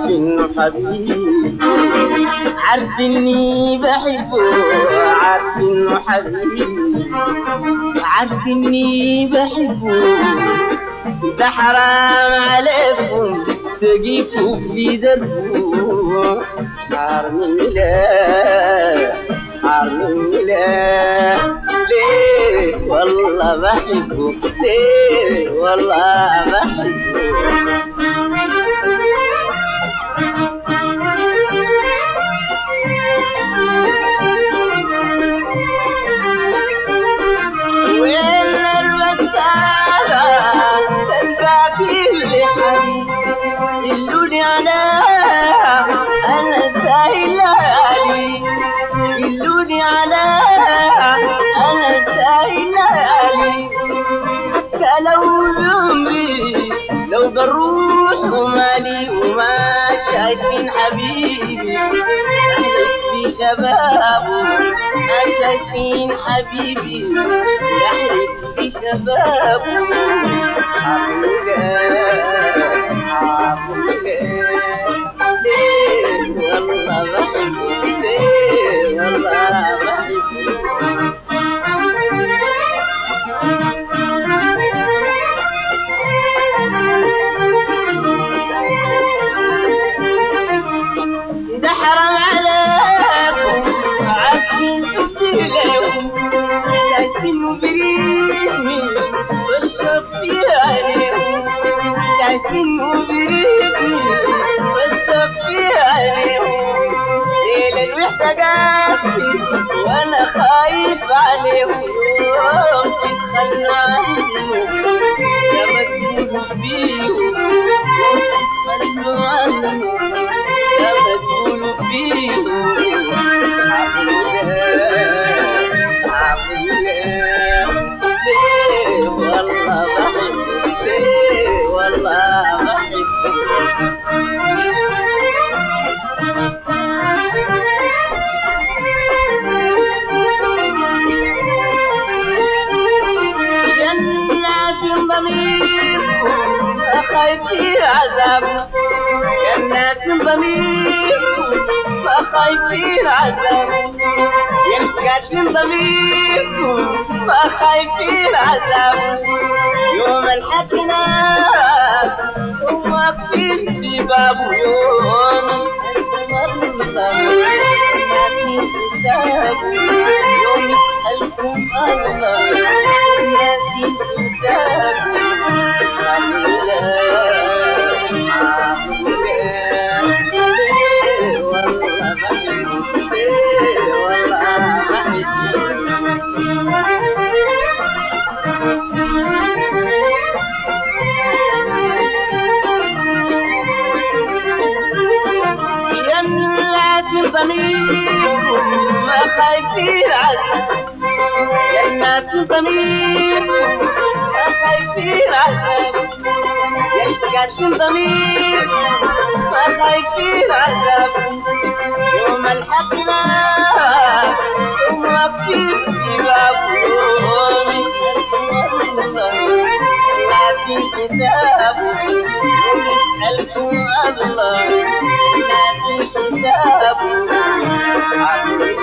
انه حبيبي عارف اني بحبه عارف انه حبيبي عارف اني بحبه ده حرام عليكم تقيفوا في دربه حرمي لا حرمي لا ليه والله بحبه ليه والله بحبه وين الوسالة الباقي اللي حبيبي دلوني على انا سايل علي دلوني على انا سايل علي لو عمري لو بروح ومالي وما شايفين حبيبي في شبابه ما شايفين حبيبي يحرق في شبابه عمولة عمولة ليه والله بحبه ليه والله بحبه ده حرام عليكم عارفين لكم شايفين وبريدني بشرب فيها عليهم شايفين وبريدني بشرب فيها عليهم ليلة المحتاجاتي وانا خايف عليهم يوم تتخلى عنهم يا مجنون فيهم يوم تتخلوا عنهم يا مجنون فيهم ليه والله بحبك ليه والله بحبك جنات ضميركم أخايف في عذاب جنات ضميركم أخايف في عذاب يمكن ضميركم أخايف في عذاب يوم الحكنا واقفين في بابه يوم الحكنا ما في حسابه يوم يسألكم الله ما في حسابه والله بحبك والله بحبك جنات ضميركم ما خايفين عذاب جنات ضميركم ما خايفين عذاب جنات ضميركم ما خايفين عذاب يوم الحقنا يوم واقفين في باب يوم لكن كتابه يوم يسألكم الله لكن كتابه